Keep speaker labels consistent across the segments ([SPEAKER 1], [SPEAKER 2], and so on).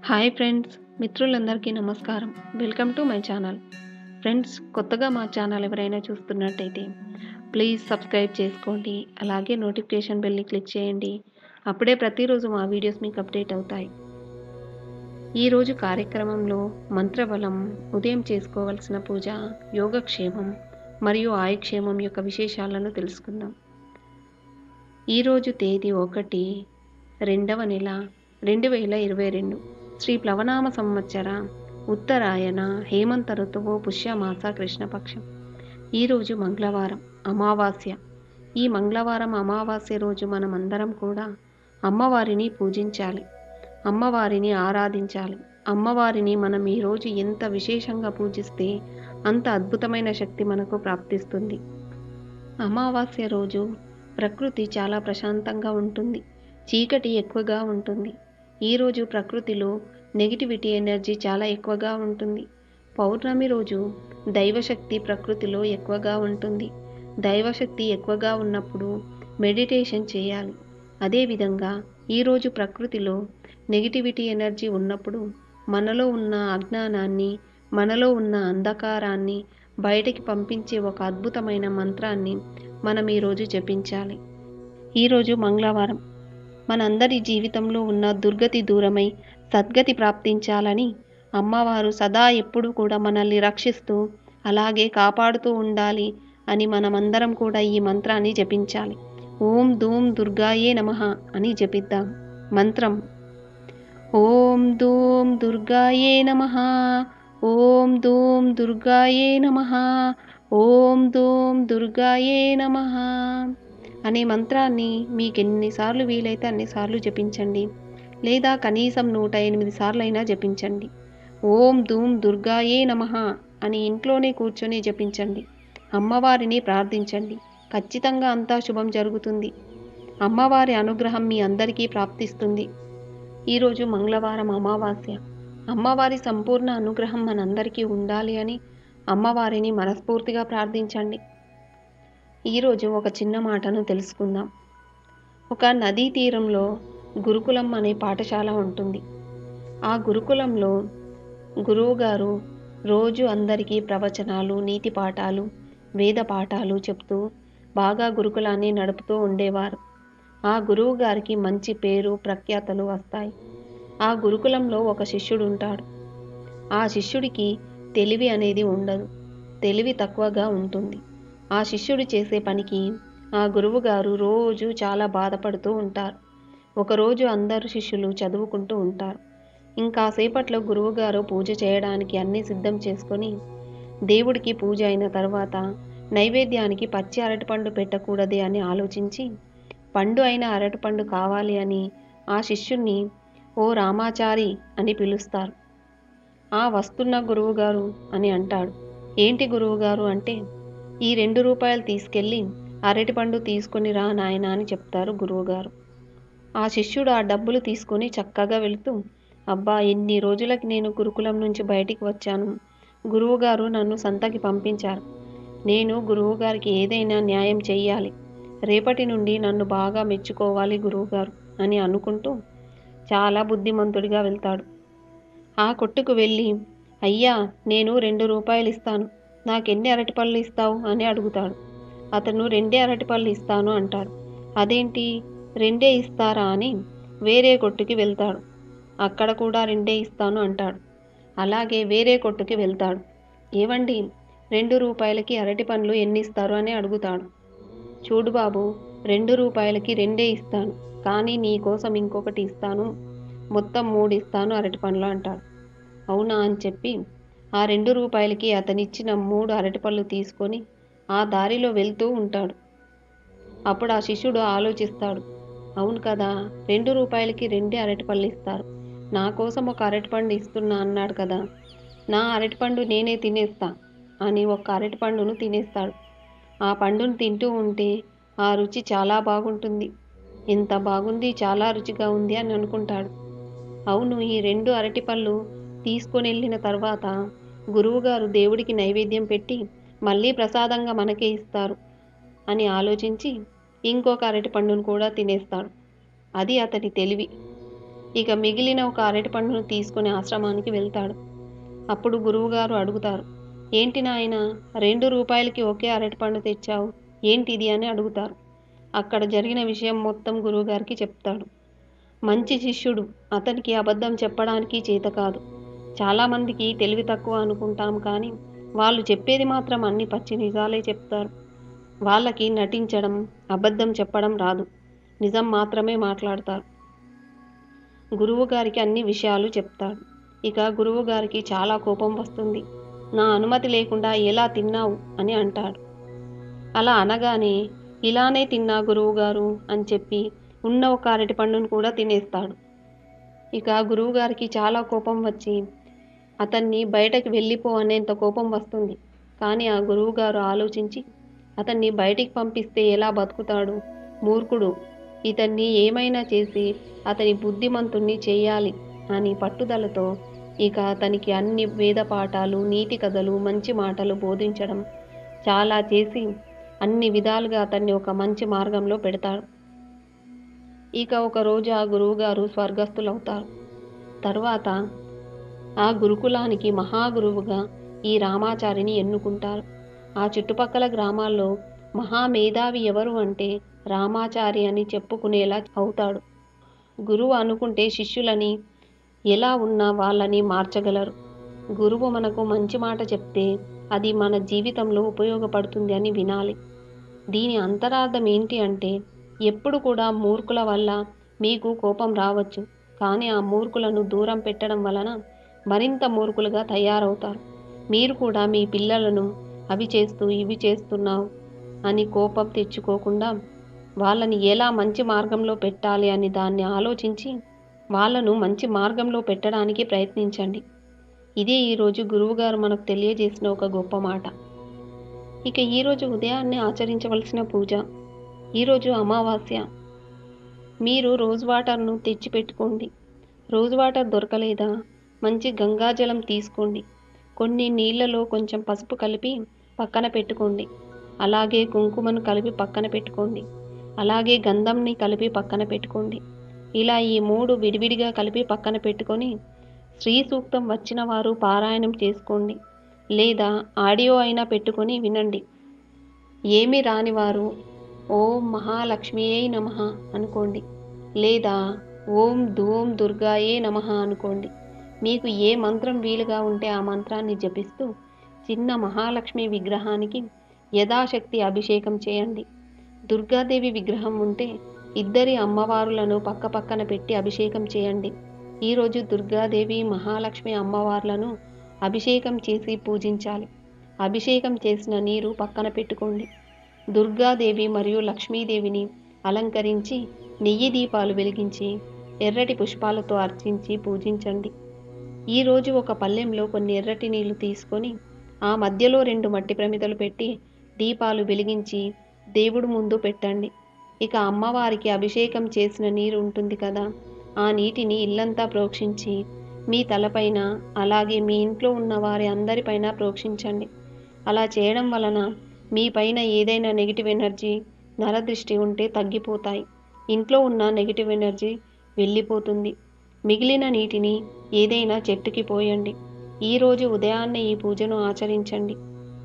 [SPEAKER 1] hi friends మిత్రులందరికీ నమస్కారం welcome to my channel friends కొత్తగా మా ఛానల్ ఎవరైనా చూస్తున్నట్టయితే ప్లీజ్ సబ్స్క్రైబ్ చేసుకోండి అలాగే నోటిఫికేషన్ బెల్ని క్లిక్ చేయండి అప్పుడే ప్రతిరోజు మా వీడియోస్ మీకు అప్డేట్ అవుతాయి ఈరోజు కార్యక్రమంలో మంత్రబలం ఉదయం చేసుకోవలసిన పూజ యోగక్షేమం మరియు ఆయుక్షేమం యొక్క విశేషాలను తెలుసుకుందాం ఈరోజు తేదీ ఒకటి రెండవ నెల రెండు వేల ఇరవై రెండు శ్రీ ప్లవనామ సంవత్సర ఉత్తరాయణ హేమంత ఋతువు పుష్యమాస కృష్ణపక్షం ఈరోజు మంగళవారం అమావాస్య ఈ మంగళవారం అమావాస్య రోజు మనమందరం కూడా అమ్మవారిని పూజించాలి అమ్మవారిని ఆరాధించాలి అమ్మవారిని మనం ఈరోజు ఎంత విశేషంగా పూజిస్తే అంత అద్భుతమైన శక్తి మనకు ప్రాప్తిస్తుంది అమావాస్య రోజు ప్రకృతి చాలా ప్రశాంతంగా ఉంటుంది చీకటి ఎక్కువగా ఉంటుంది ఈరోజు ప్రకృతిలో నెగిటివిటీ ఎనర్జీ చాలా ఎక్కువగా ఉంటుంది పౌర్ణమి రోజు దైవశక్తి ప్రకృతిలో ఎక్కువగా ఉంటుంది దైవశక్తి ఎక్కువగా ఉన్నప్పుడు మెడిటేషన్ చేయాలి అదేవిధంగా ఈరోజు ప్రకృతిలో నెగిటివిటీ ఎనర్జీ ఉన్నప్పుడు మనలో ఉన్న అజ్ఞానాన్ని మనలో ఉన్న అంధకారాన్ని బయటికి పంపించే ఒక అద్భుతమైన మంత్రాన్ని మనం ఈరోజు జపించాలి ఈరోజు మంగళవారం మనందరి జీవితంలో ఉన్న దుర్గతి దూరమై సద్గతి ప్రాప్తించాలని అమ్మవారు సదా ఎప్పుడు కూడా మనల్ని రక్షిస్తూ అలాగే కాపాడుతూ ఉండాలి అని మనమందరం కూడా ఈ మంత్రాన్ని జపించాలి ఓం ధూమ్ దుర్గాయే నమ అని జపిద్దాం మంత్రం ఓం ధూమ్ దుర్గాయే నమ ఓం ధూమ్ దుర్గాయే నమ ఓం ధూమ్ దుర్గాయే నమ అనే మంత్రాన్ని మీకు ఎన్నిసార్లు వీలైతే అన్నిసార్లు జపించండి లేదా కనీసం నూట ఎనిమిది సార్లు అయినా జపించండి ఓం ధూమ్ దుర్గాయే నమ అని ఇంట్లోనే కూర్చొని జపించండి అమ్మవారిని ప్రార్థించండి ఖచ్చితంగా అంతా శుభం జరుగుతుంది అమ్మవారి అనుగ్రహం మీ అందరికీ ప్రాప్తిస్తుంది ఈరోజు మంగళవారం అమావాస్య అమ్మవారి సంపూర్ణ అనుగ్రహం మనందరికీ ఉండాలి అని అమ్మవారిని మనస్ఫూర్తిగా ప్రార్థించండి ఈరోజు ఒక చిన్న మాటను తెలుసుకుందాం ఒక నదీ తీరంలో గురుకులం అనే పాఠశాల ఉంటుంది ఆ గురుకులంలో గురువుగారు రోజు అందరికీ ప్రవచనాలు నీతి పాఠాలు వేద పాఠాలు చెప్తూ బాగా గురుకులాన్ని నడుపుతూ ఉండేవారు ఆ గురువు గారికి మంచి పేరు ప్రఖ్యాతలు వస్తాయి ఆ గురుకులంలో ఒక శిష్యుడు ఉంటాడు ఆ శిష్యుడికి తెలివి అనేది ఉండదు తెలివి తక్కువగా ఉంటుంది ఆ శిష్యుడు చేసే పనికి ఆ గురువుగారు రోజు చాలా బాధపడుతూ ఉంటారు ఒకరోజు అందరు శిష్యులు చదువుకుంటూ ఉంటారు ఇంకాసేపట్లో గురువుగారు పూజ చేయడానికి అన్నీ సిద్ధం చేసుకొని దేవుడికి పూజ అయిన తర్వాత నైవేద్యానికి పచ్చి అరటిపండు పెట్టకూడదే అని ఆలోచించి పండు అయిన అరటిపండు కావాలి అని ఆ శిష్యుణ్ణి ఓ రామాచారి అని పిలుస్తారు ఆ వస్తున్న గురువుగారు అని అంటాడు ఏంటి గురువుగారు అంటే ఈ రెండు రూపాయలు తీసుకెళ్ళి అరటిపండు తీసుకొని రా నాయన అని చెప్తారు గురువుగారు ఆ శిష్యుడు ఆ డబ్బులు తీసుకొని చక్కగా వెళుతూ అబ్బా ఎన్ని రోజులకి నేను గురుకులం నుంచి బయటికి వచ్చాను గురువుగారు నన్ను సంతకి పంపించారు నేను గురువుగారికి ఏదైనా న్యాయం చెయ్యాలి రేపటి నుండి నన్ను బాగా మెచ్చుకోవాలి గురువుగారు అని అనుకుంటూ చాలా బుద్ధిమంతుడిగా వెళ్తాడు ఆ కొట్టుకు వెళ్ళి అయ్యా నేను రెండు రూపాయలు ఇస్తాను నాకెన్ని అరటిపళ్ళు ఇస్తావు అని అడుగుతాడు అతను రెండే అరటిపళ్ళు ఇస్తాను అంటాడు అదేంటి రెండే ఇస్తారా అని వేరే కొట్టుకి వెళ్తాడు అక్కడ కూడా రెండే ఇస్తాను అంటాడు అలాగే వేరే కొట్టుకి వెళ్తాడు ఏవండి రెండు రూపాయలకి అరటి పండ్లు ఎన్ని ఇస్తారు అని అడుగుతాడు చూడు బాబు రెండు రూపాయలకి రెండే ఇస్తాను కానీ నీ కోసం ఇంకొకటి ఇస్తాను మొత్తం మూడు ఇస్తాను అరటి పండ్లు అంటాడు అవునా అని చెప్పి ఆ రెండు రూపాయలకి అతనిచ్చిన మూడు అరటిపళ్ళు తీసుకొని ఆ దారిలో వెళ్తూ ఉంటాడు అప్పుడు ఆ శిష్యుడు ఆలోచిస్తాడు అవును కదా రెండు రూపాయలకి రెండే అరటిపళ్ళు ఇస్తారు నా కోసం ఒక అరటిపండు ఇస్తున్నా అన్నాడు కదా నా అరటిపండు నేనే తినేస్తా అని ఒక అరటిపండును తినేస్తాడు ఆ పండును తింటూ ఉంటే ఆ రుచి చాలా బాగుంటుంది ఎంత బాగుంది చాలా రుచిగా ఉంది అని అనుకుంటాడు అవును ఈ రెండు అరటిపళ్ళు తీసుకొని వెళ్ళిన తర్వాత గురువుగారు దేవుడికి నైవేద్యం పెట్టి మళ్ళీ ప్రసాదంగా మనకే ఇస్తారు అని ఆలోచించి ఇంకొక అరటి పండును కూడా తినేస్తాడు అది అతని తెలివి ఇక మిగిలిన ఒక అరటిపండును తీసుకుని ఆశ్రమానికి వెళ్తాడు అప్పుడు గురువుగారు అడుగుతారు ఏంటి నాయన రెండు రూపాయలకి ఒకే అరటిపండు తెచ్చావు ఏంటిది అని అడుగుతారు అక్కడ జరిగిన విషయం మొత్తం గురువుగారికి చెప్తాడు మంచి శిష్యుడు అతనికి అబద్ధం చెప్పడానికి చేత కాదు చాలామందికి తెలివి తక్కువ అనుకుంటాం కానీ వాళ్ళు చెప్పేది మాత్రం అన్ని పచ్చి నిజాలే చెప్తారు వాళ్ళకి నటించడం అబద్ధం చెప్పడం రాదు నిజం మాత్రమే మాట్లాడతారు గురువు గారికి అన్ని విషయాలు చెప్తాడు ఇక గురువు గారికి చాలా కోపం వస్తుంది నా అనుమతి లేకుండా ఎలా తిన్నావు అని అంటాడు అలా అనగానే ఇలానే తిన్నా గురువు గారు అని చెప్పి ఉన్న ఒక అరటి పండును కూడా తినేస్తాడు ఇక గురువుగారికి చాలా కోపం వచ్చి అతన్ని బయటకు వెళ్ళిపో అనేంత కోపం వస్తుంది కానీ ఆ గురువుగారు ఆలోచించి అతన్ని బయటికి పంపిస్తే ఎలా బతుకుతాడు మూర్ఖుడు ఇతన్ని ఏమైనా చేసి అతని బుద్ధిమంతుణ్ణి చేయాలి అని పట్టుదలతో ఇక అతనికి అన్ని వేద పాఠాలు నీతి కథలు మంచి మాటలు బోధించడం చాలా చేసి అన్ని విధాలుగా అతన్ని ఒక మంచి మార్గంలో పెడతాడు ఇక ఒకరోజు ఆ గురువుగారు స్వర్గస్థులవుతారు తర్వాత ఆ గురుకులానికి మహాగురువుగా ఈ రామాచారిని ఎన్నుకుంటారు ఆ చుట్టుపక్కల గ్రామాల్లో మహామేధావి ఎవరు అంటే రామాచారి అని చెప్పుకునేలా అవుతాడు గురువు అనుకుంటే శిష్యులని ఎలా ఉన్నా వాళ్ళని మార్చగలరు గురువు మనకు మంచి మాట చెప్తే అది మన జీవితంలో ఉపయోగపడుతుంది అని వినాలి దీని అంతరార్థం ఏంటి అంటే ఎప్పుడు కూడా మూర్ఖుల వల్ల మీకు కోపం రావచ్చు కానీ ఆ మూర్ఖులను దూరం పెట్టడం వలన మరింత మూర్ఖులుగా తయారవుతారు మీరు కూడా మీ పిల్లలను అవి చేస్తూ ఇవి చేస్తున్నావు అని కోపం తెచ్చుకోకుండా వాళ్ళని ఎలా మంచి మార్గంలో పెట్టాలి అని దాన్ని ఆలోచించి వాళ్ళను మంచి మార్గంలో పెట్టడానికి ప్రయత్నించండి ఇదే ఈరోజు గురువుగారు మనకు తెలియజేసిన ఒక గొప్ప మాట ఇక ఈరోజు ఉదయాన్నే ఆచరించవలసిన పూజ ఈరోజు అమావాస్య మీరు రోజ్ వాటర్ను తెచ్చిపెట్టుకోండి రోజ్ వాటర్ దొరకలేదా మంచి గంగాజలం తీసుకోండి కొన్ని నీళ్ళలో కొంచెం పసుపు కలిపి పక్కన పెట్టుకోండి అలాగే కుంకుమను కలిపి పక్కన పెట్టుకోండి అలాగే గంధంని కలిపి పక్కన పెట్టుకోండి ఇలా ఈ మూడు విడివిడిగా కలిపి పక్కన పెట్టుకొని శ్రీ సూక్తం వచ్చిన వారు పారాయణం చేసుకోండి లేదా ఆడియో అయినా పెట్టుకొని వినండి ఏమి రాని వారు ఓం మహాలక్ష్మియే నమ అనుకోండి లేదా ఓం ధూం దుర్గాయే నమ అనుకోండి మీకు ఏ మంత్రం వీలుగా ఉంటే ఆ మంత్రాన్ని జపిస్తూ చిన్న మహాలక్ష్మి విగ్రహానికి యథాశక్తి అభిషేకం చేయండి దుర్గాదేవి విగ్రహం ఉంటే ఇద్దరి అమ్మవారులను పక్క పక్కన పెట్టి అభిషేకం చేయండి ఈరోజు దుర్గాదేవి మహాలక్ష్మి అమ్మవార్లను అభిషేకం చేసి పూజించాలి అభిషేకం చేసిన నీరు పక్కన పెట్టుకోండి దుర్గాదేవి మరియు లక్ష్మీదేవిని అలంకరించి నెయ్యి దీపాలు వెలిగించి ఎర్రటి పుష్పాలతో అర్చించి పూజించండి ఈరోజు ఒక పళ్ళెంలో కొన్ని ఎర్రటి నీళ్లు తీసుకొని ఆ మధ్యలో రెండు మట్టి ప్రమిదలు పెట్టి దీపాలు వెలిగించి దేవుడు ముందు పెట్టండి ఇక అమ్మవారికి అభిషేకం చేసిన నీరు ఉంటుంది కదా ఆ నీటిని ఇల్లంతా ప్రోక్షించి మీ తలపైన అలాగే మీ ఇంట్లో ఉన్న వారి అందరిపైన ప్రోక్షించండి అలా చేయడం వలన మీ పైన ఏదైనా నెగిటివ్ ఎనర్జీ నరదృష్టి ఉంటే తగ్గిపోతాయి ఇంట్లో ఉన్న నెగిటివ్ ఎనర్జీ వెళ్ళిపోతుంది మిగిలిన నీటిని ఏదైనా చెట్టుకి పోయండి ఈరోజు ఉదయాన్నే ఈ పూజను ఆచరించండి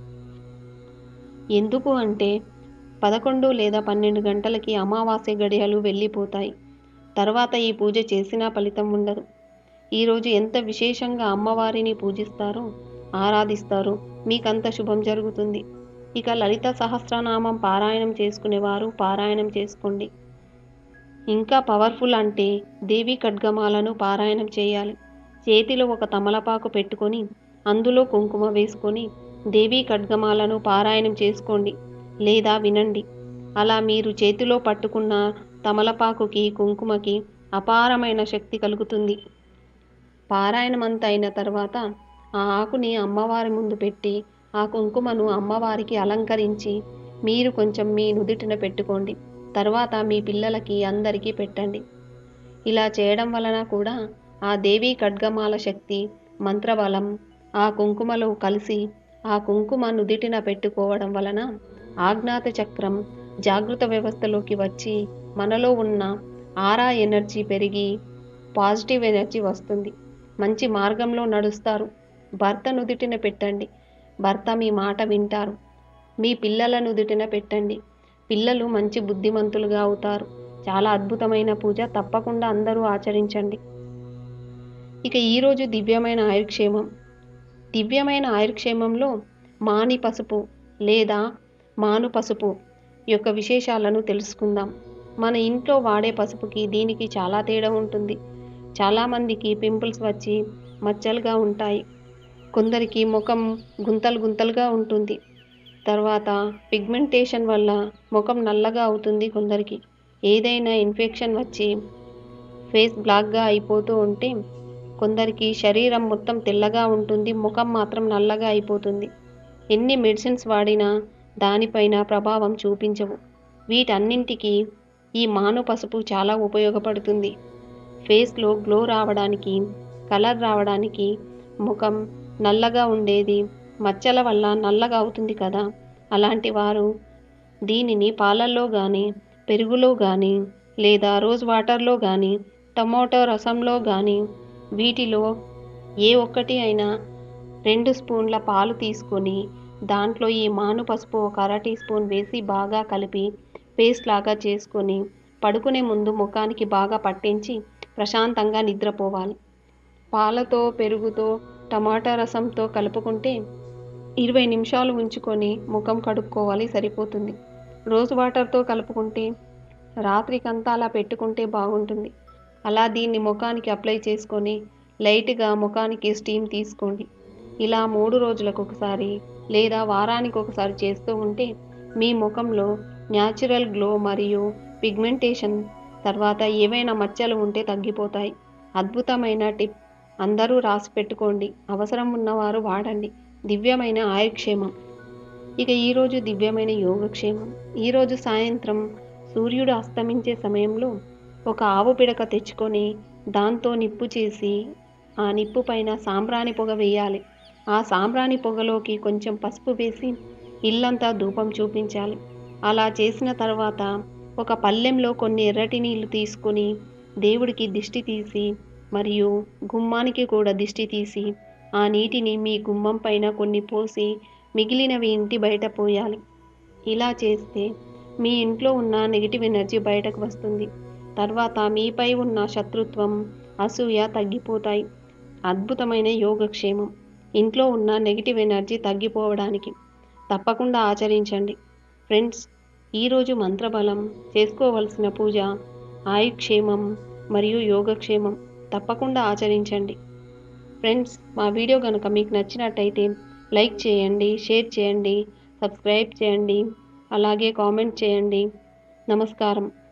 [SPEAKER 1] ఎందుకు అంటే పదకొండు లేదా పన్నెండు గంటలకి అమావాస్య గడియలు వెళ్ళిపోతాయి తర్వాత ఈ పూజ చేసినా ఫలితం ఉండదు ఈరోజు ఎంత విశేషంగా అమ్మవారిని పూజిస్తారో ఆరాధిస్తారో మీకంత శుభం జరుగుతుంది ఇక లలిత సహస్రనామం పారాయణం చేసుకునేవారు పారాయణం చేసుకోండి ఇంకా పవర్ఫుల్ అంటే దేవి ఖడ్గమాలను పారాయణం చేయాలి చేతిలో ఒక తమలపాకు పెట్టుకొని అందులో కుంకుమ వేసుకొని దేవీ ఖడ్గమాలను పారాయణం చేసుకోండి లేదా వినండి అలా మీరు చేతిలో పట్టుకున్న తమలపాకుకి కుంకుమకి అపారమైన శక్తి కలుగుతుంది పారాయణం అంతా అయిన తర్వాత ఆ ఆకుని అమ్మవారి ముందు పెట్టి ఆ కుంకుమను అమ్మవారికి అలంకరించి మీరు కొంచెం మీ నుదుటిన పెట్టుకోండి తర్వాత మీ పిల్లలకి అందరికీ పెట్టండి ఇలా చేయడం వలన కూడా ఆ దేవీ ఖడ్గమాల శక్తి మంత్రబలం ఆ కుంకుమలో కలిసి ఆ కుంకుమ నుదిటిన పెట్టుకోవడం వలన ఆజ్ఞాత చక్రం జాగృత వ్యవస్థలోకి వచ్చి మనలో ఉన్న ఆరా ఎనర్జీ పెరిగి పాజిటివ్ ఎనర్జీ వస్తుంది మంచి మార్గంలో నడుస్తారు భర్త నుదుటిన పెట్టండి భర్త మీ మాట వింటారు మీ పిల్లల నుదుటిన పెట్టండి పిల్లలు మంచి బుద్ధిమంతులుగా అవుతారు చాలా అద్భుతమైన పూజ తప్పకుండా అందరూ ఆచరించండి ఇక ఈరోజు దివ్యమైన ఆయుర్క్షేమం దివ్యమైన ఆయుర్క్షేమంలో మాని పసుపు లేదా మాను పసుపు యొక్క విశేషాలను తెలుసుకుందాం మన ఇంట్లో వాడే పసుపుకి దీనికి చాలా తేడా ఉంటుంది చాలామందికి పింపుల్స్ వచ్చి మచ్చలుగా ఉంటాయి కొందరికి ముఖం గుంతలు గుంతలుగా ఉంటుంది తర్వాత పిగ్మెంటేషన్ వల్ల ముఖం నల్లగా అవుతుంది కొందరికి ఏదైనా ఇన్ఫెక్షన్ వచ్చి ఫేస్ బ్లాక్గా అయిపోతూ ఉంటే కొందరికి శరీరం మొత్తం తెల్లగా ఉంటుంది ముఖం మాత్రం నల్లగా అయిపోతుంది ఎన్ని మెడిసిన్స్ వాడినా దానిపైన ప్రభావం చూపించవు వీటన్నింటికి ఈ మాను పసుపు చాలా ఉపయోగపడుతుంది ఫేస్లో గ్లో రావడానికి కలర్ రావడానికి ముఖం నల్లగా ఉండేది మచ్చల వల్ల నల్లగా అవుతుంది కదా అలాంటి వారు దీనిని పాలల్లో కానీ పెరుగులో కానీ లేదా రోజ్ వాటర్లో కానీ టమోటో రసంలో కానీ వీటిలో ఏ ఒక్కటి అయినా రెండు స్పూన్ల పాలు తీసుకొని దాంట్లో ఈ మాను పసుపు ఒక అర టీ స్పూన్ వేసి బాగా కలిపి పేస్ట్ లాగా చేసుకొని పడుకునే ముందు ముఖానికి బాగా పట్టించి ప్రశాంతంగా నిద్రపోవాలి పాలతో పెరుగుతో టమాటా రసంతో కలుపుకుంటే ఇరవై నిమిషాలు ఉంచుకొని ముఖం కడుక్కోవాలి సరిపోతుంది రోజ్ వాటర్తో కలుపుకుంటే రాత్రికంతా అలా పెట్టుకుంటే బాగుంటుంది అలా దీన్ని ముఖానికి అప్లై చేసుకొని లైట్గా ముఖానికి స్టీమ్ తీసుకోండి ఇలా మూడు రోజులకు ఒకసారి లేదా వారానికి ఒకసారి చేస్తూ ఉంటే మీ ముఖంలో న్యాచురల్ గ్లో మరియు పిగ్మెంటేషన్ తర్వాత ఏవైనా మచ్చలు ఉంటే తగ్గిపోతాయి అద్భుతమైన టిప్ అందరూ రాసి పెట్టుకోండి అవసరం ఉన్నవారు వాడండి దివ్యమైన ఆయుక్షేమం ఇక ఈరోజు దివ్యమైన యోగక్షేమం ఈరోజు సాయంత్రం సూర్యుడు అస్తమించే సమయంలో ఒక ఆవు పిడక తెచ్చుకొని దాంతో నిప్పు చేసి ఆ నిప్పు పైన సాంబ్రాణి పొగ వేయాలి ఆ సాంబ్రాణి పొగలోకి కొంచెం పసుపు వేసి ఇల్లంతా ధూపం చూపించాలి అలా చేసిన తర్వాత ఒక పళ్ళెంలో కొన్ని ఎర్రటి నీళ్లు తీసుకొని దేవుడికి దిష్టి తీసి మరియు గుమ్మానికి కూడా దిష్టి తీసి ఆ నీటిని మీ గుమ్మం పైన కొన్ని పోసి మిగిలినవి ఇంటి బయట పోయాలి ఇలా చేస్తే మీ ఇంట్లో ఉన్న నెగిటివ్ ఎనర్జీ బయటకు వస్తుంది తర్వాత మీపై ఉన్న శత్రుత్వం అసూయ తగ్గిపోతాయి అద్భుతమైన యోగక్షేమం ఇంట్లో ఉన్న నెగిటివ్ ఎనర్జీ తగ్గిపోవడానికి తప్పకుండా ఆచరించండి ఫ్రెండ్స్ ఈరోజు మంత్రబలం చేసుకోవలసిన పూజ ఆయుక్షేమం మరియు యోగక్షేమం తప్పకుండా ఆచరించండి ఫ్రెండ్స్ మా వీడియో కనుక మీకు నచ్చినట్టయితే లైక్ చేయండి షేర్ చేయండి సబ్స్క్రైబ్ చేయండి అలాగే కామెంట్ చేయండి నమస్కారం